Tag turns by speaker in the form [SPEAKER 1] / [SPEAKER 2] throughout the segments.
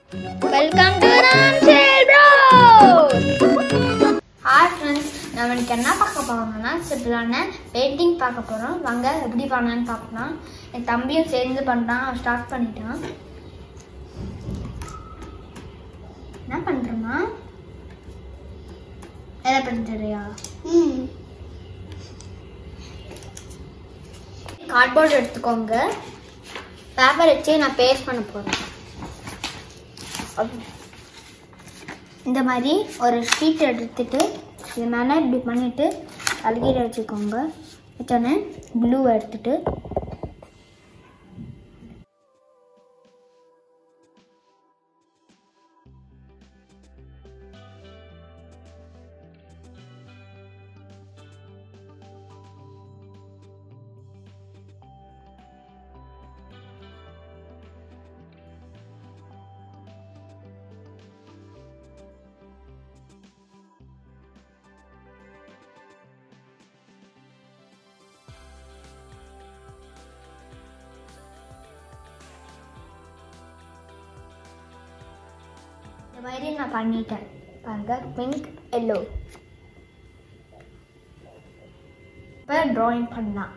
[SPEAKER 1] Welcome to Ramsel bro hi friends நம்ம இன்னைக்கு என்ன பார்க்க போறோம்னா சிம்பிளான பெயிண்டிங் பார்க்க போகிறோம் வாங்க எப்படி பண்ணலான்னு பார்க்கலாம் என் தம்பியும் சேர்ந்து பண்ணுறான் அவன் ஸ்டார்ட் பண்ணிட்டான் என்ன பண்ணுறோமா எதை பண்ணுறியா கார்ட்போர்ட் எடுத்துக்கோங்க பேப்பர் வச்சு நான் பேஸ்ட் பண்ண போகிறேன் இந்த மாதிரி ஒரு ஷீட் எடுத்துட்டு இது மேலே இப்படி பண்ணிட்டு அழுகிட வச்சுக்கோங்க வச்சோன்னே ப்ளூ எடுத்துட்டு இந்த மாதிரி நான் பண்ணிட்டேன் பாருங்க பிங்க் எல்லோ இப்போ ட்ராயிங் பண்ணலாம்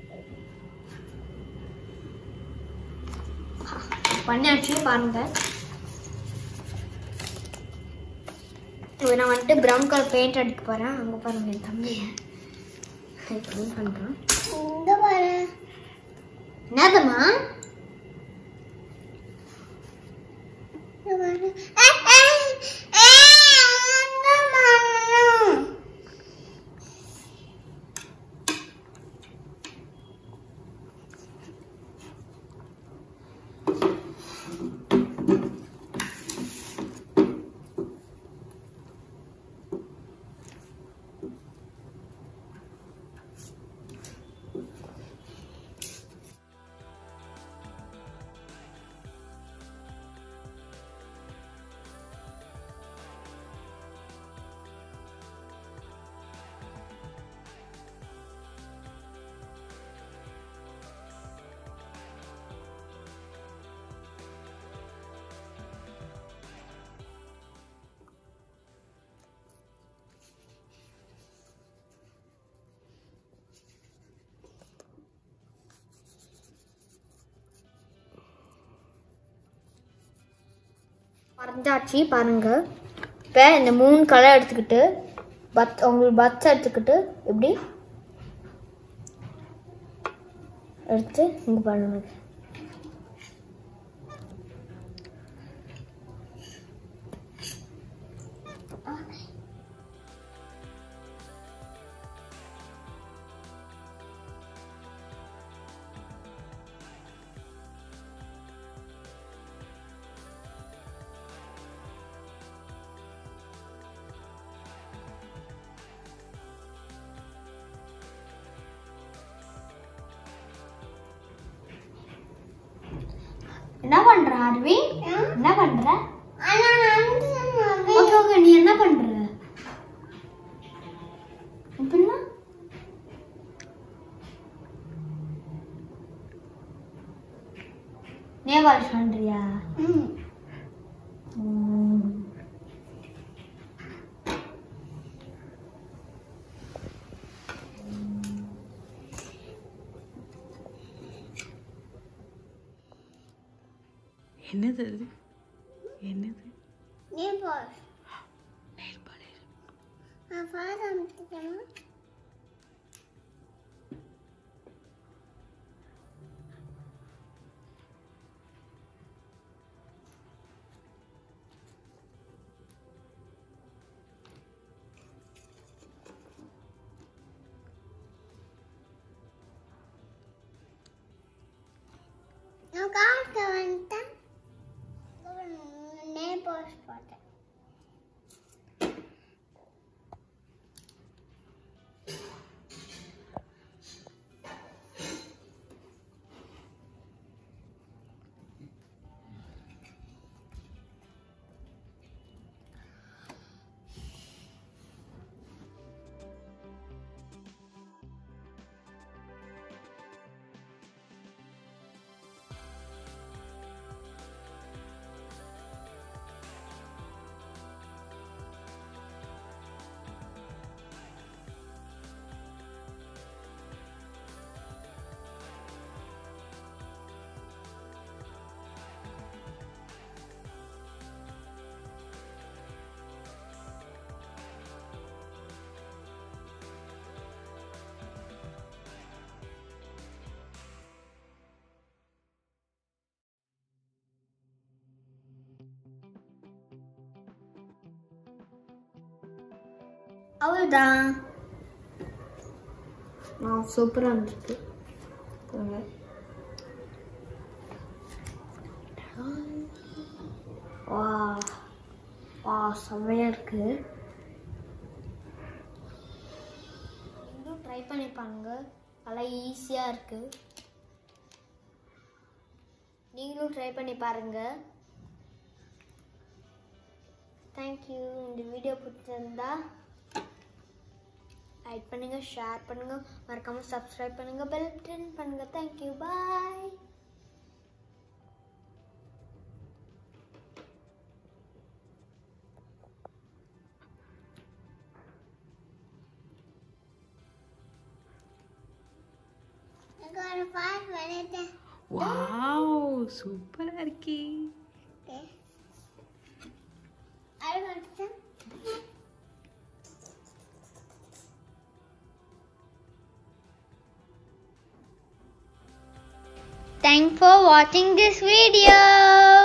[SPEAKER 1] பண்ணியாச்சு பாருங்க இப்போ நான் வந்துட்டு ப்ரௌன் கலர் பெயிண்ட் அடிக்க போகிறேன் அங்கே பாருங்க என் தம்பியை பெயிண்ட் பண்ணுறான்
[SPEAKER 2] இங்க பாரு
[SPEAKER 1] என்னதும்மா
[SPEAKER 2] இங்க பாரு ஏய், ஏய், ஏய், அங்க பண்ணணும்.
[SPEAKER 1] வரைஞ்சாச்சு பாருங்க இப்போ இந்த மூணு கலர் எடுத்துக்கிட்டு பத் உங்களுக்கு பட்ஸ் எடுத்துக்கிட்டு எப்படி எடுத்து இங்கே பண்ணுங்க என்ன பண்ற அருவி என்ன பண்ற
[SPEAKER 2] ஆனா வந்து நான்
[SPEAKER 1] ஓகே ஓகே நீ என்ன பண்ற அப்படின்னா நேவால் பண்றியா
[SPEAKER 2] ம்.
[SPEAKER 1] ம்.
[SPEAKER 3] என்னது அது என்னது
[SPEAKER 2] நீ பாரு நான் பாரு அமுத்திட்டேனா? நான் காட்ட வந்துட்டேன் நே போஸ்ட் போட்டேன்
[SPEAKER 1] அவ்வளோதான் நான் சூப்பராக இருந்துருக்கு பாருங்க. வா வா செம்மையாக இருக்கு நீங்களும் ட்ரை பண்ணி பாருங்க நல்லா ஈஸியாக இருக்கு நீங்களும் ட்ரை பண்ணி பாருங்க தேங்க்யூ இந்த வீடியோ பிடிச்சிருந்தா லைக் பண்ணுங்க ஷேர் பண்ணுங்க மறக்காம சப்ஸ்கிரைப் பண்ணுங்க பெல் பட்டன் பண்ணுங்க தேங்க்யூ பாய்
[SPEAKER 2] எனக்கு ஒரு பாட்டு வரைட்டேன்
[SPEAKER 3] வாவ் சூப்பரா இருக்கே
[SPEAKER 2] அது மட்டும்
[SPEAKER 1] Thanks for watching this video.